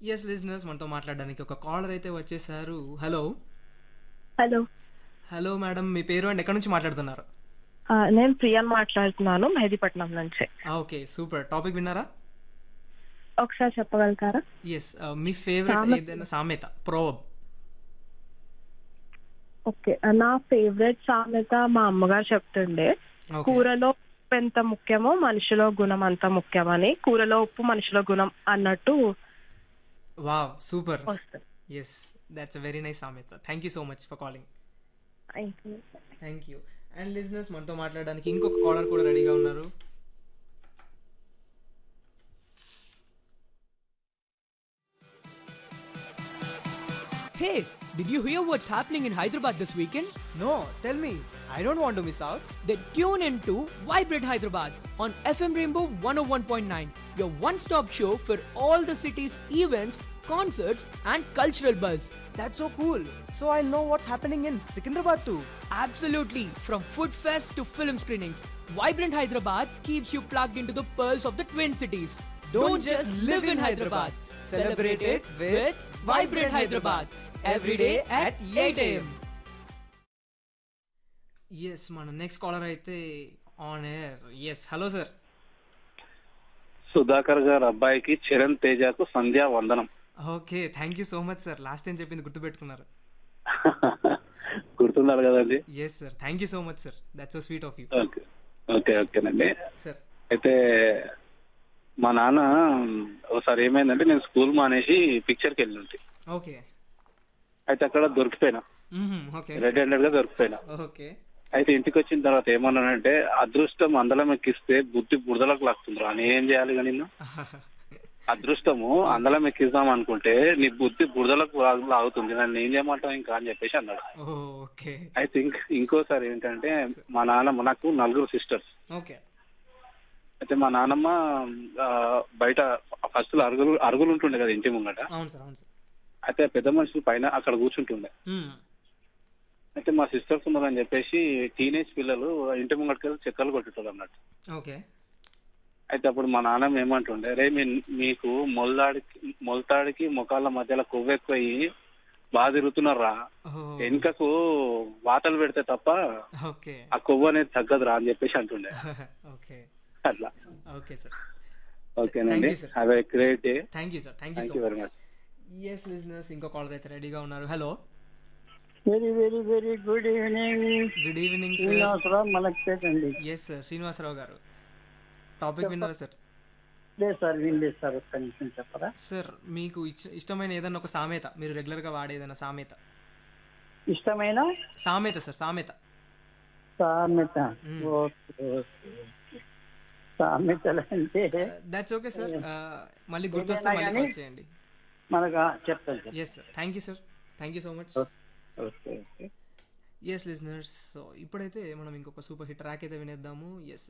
Yes listeners మనతో మాట్లాడడానికి ఒక కాలర్ అయితే వచ్చేసారు హలో హలో హలో మేడం మీ పేరు అండ్ ఎక్కడి నుంచి మాట్లాడుతున్నారు ఆ, నేను ప్రియాన్ మాట్లాడుతున్నాను మెహదీపట్నం నుంచి ఓకే సూపర్ టాపిక్ విన్నారా ఒకసారి చెప్పగలుగుతారా ఎస్ మీ ఫేవరెట్ సామెత. ఏదైనా సామెత ప్రోబ్ ఓకే ఆ, నా ఫేవరెట్ సామెత మా అమ్మగారు చెప్తుండే ఓకే కూరలో ఉప్పు ఎంత ముఖ్యమో మనిషిలో గుణం అంత ముఖ్యమని కూరలో ఉప్పు మనిషిలో గుణం అన్నట్టు వావ్ సూపర్ వస్తుంది yes that's a very nice సామెత thank you so much for calling thank you and listeners మనతో మాట్లాడడానికి ఇంకొక కాలర్ కూడా రెడీగా ఉన్నారు Hey, did you hear what's happening in Hyderabad this weekend? No, tell me. I don't want to miss out. Then tune in to Vibrate Hyderabad on FM Rainbow 101.9, your one stop show for all the city's events, concerts, and cultural buzz. That's so cool. So I'll know what's happening in Secunderabad too. Absolutely, from food fest to film screenings, Vibrant Hyderabad keeps you plugged into the pearls of the Twin Cities. Don't just live in Hyderabad. Celebrate it with Vibrant Hyderabad. Every day at 8 a.m. Yes మన next caller అయితే on air yes hello sir Sudhakar garu అబ్బాయికి చరణ్ తేజకు సంధ్యా వందనం okay thank you so much sir last time చెప్పింది గుర్తుపెట్టుకున్నారు గుర్తున్నారు కదండి yes sir thank you so much sir that's so sweet of you okay okay ఓకేనండి సార్ అయితే మా నాన్న ఒకసారి ఏమైందంటే నేను స్కూల్ మానేసి పిక్చర్కి వెళ్ళి ఉంటే ఓకే అయితే అక్కడ దొరికిపోయినా ఓకే రెడ్ హ్యాండెడ్ గా దొరికిపోయినా ఓకే అయితే ఇంటికి వచ్చిన తర్వాత ఏమన్నానంటే అదృష్టం అందలం ఎక్కిస్తే బుద్ధి బురదలకు లాక్తుందిరా నేను ఏం చేయాలి కానీ నిన్ను అదృష్టము అందలం ఎక్కిద్దాం అనుకుంటే నీ బుద్ధి బురదలకు లాగు- లాగుతుంది నన్ను ఏం చేయమంటావు ఇంకా అని చెప్పేసి అన్నాడు ఓకే అయితే ఇంక ఇంకోసారి ఏంటంటే మా నాన్నమ్మ నాకు నలుగురు సిస్టర్స్ ఓకే అయితే మా నాన్నమ్మ ఆ, బయట ఫస్ట్ అరుగులు అరుగులు ఉంటుండే కదా ఇంటి ముంగట అవును సార్ అవును సార్ అయితే పెద్ద మనుషులు పైన అక్కడ కూర్చుంటుండే అయితే మా సిస్టర్స్ ఉన్నారని చెప్పేసి టీనేజ్ పిల్లలు ఇంటి ముంగటికి వెళ్ళి చెక్కలు కొట్టేటోళ్ళు అన్నట్టు ఓకే అయితే అప్పుడు మా నాన్నమ్మ ఏమంటుండే రే మీ- మీకు మొలతాడికి మొలతాడికి ముఖాల మధ్యలో కొవ్వు ఎక్కువయ్యి బాగా తిరుగుతున్నారా వెనుకకు వాతలు పెడితే తప్ప ఓకే ఆ కొవ్వు అనేది తగ్గదురా అని చెప్పేసి అంటుండే ఓకే అట్లా ఓకే సార్ ఓకేనండి Thank you, sir. Have a great day thank you sir thank you thank so you very much much yes listeners ఇంకో కాలర్ అయితే రెడీగా ఉన్నారు hello very very very good evening good evening sir Srinivasarao Malakpet అండి yes sir Srinivasarao గారు topic విన్నారా sir లేదు sir వినలేదు sir ఒక్క నిమిషం చెప్పరా సార్ మీకు ఇష్ట- ఇష్టమైన ఏదైనా ఒక సామెత మీరు రెగ్యులర్ గా వాడే ఏదైనా సామెత ఇష్టమైన సామెత సార్ సామెత సామెత మ్మ్. ఓకే ఓకే సామెతలు అంటే దట్స్ ఓకే సార్ మళ్ళీ గుర్తొస్తే ఏదైనా మళ్ళీ కానీ- కాల్ చేయండి మనకు ఆ, చెప్తాను చెప్తాను. Yes sir thank you sir thank you so much okay okay yes listeners so ఇప్పుడైతే మనం ఇంకొక సూపర్ హిట్ ట్రాక్ అయితే వినేద్దాము ఎస్